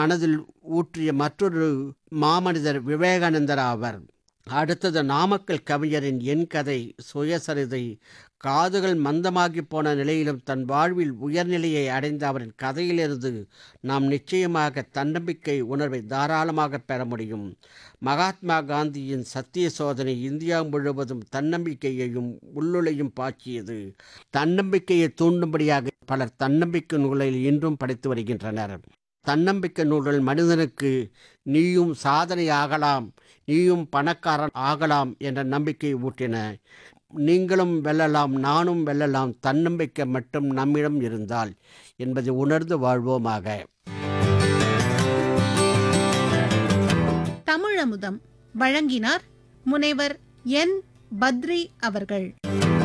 மனதில் ஊற்றிய மற்றொரு மாமனிதர் விவேகானந்தர் ஆவர் அடுத்தது நாமக்கல் கவிஞரின் என் கதை சுயசரிதை காதுகள் மந்தமாகி போன நிலையிலும் தன் வாழ்வில் உயர்நிலையை அடைந்த அவரின் கதையிலிருந்து நாம் நிச்சயமாக தன்னம்பிக்கை உணர்வை தாராளமாக பெற முடியும் மகாத்மா காந்தியின் சத்திய சோதனை இந்தியா முழுவதும் தன்னம்பிக்கையையும் உள்ளுளையும் பாய்ச்சியது தன்னம்பிக்கையை தூண்டும்படியாக பலர் தன்னம்பிக்கை நூலில் இன்றும் படித்து வருகின்றனர் தன்னம்பிக்கை நூல்கள் மனிதனுக்கு நீயும் சாதனை ஆகலாம் நீயும் பணக்காரன் ஆகலாம் என்ற நம்பிக்கை ஊட்டின நீங்களும் வெல்லலாம் நானும் வெல்லலாம் தன்னம்பிக்கை மட்டும் நம்மிடம் இருந்தால் என்பதை உணர்ந்து வாழ்வோமாக தமிழமுதம் வழங்கினார் முனைவர் என் பத்ரி அவர்கள்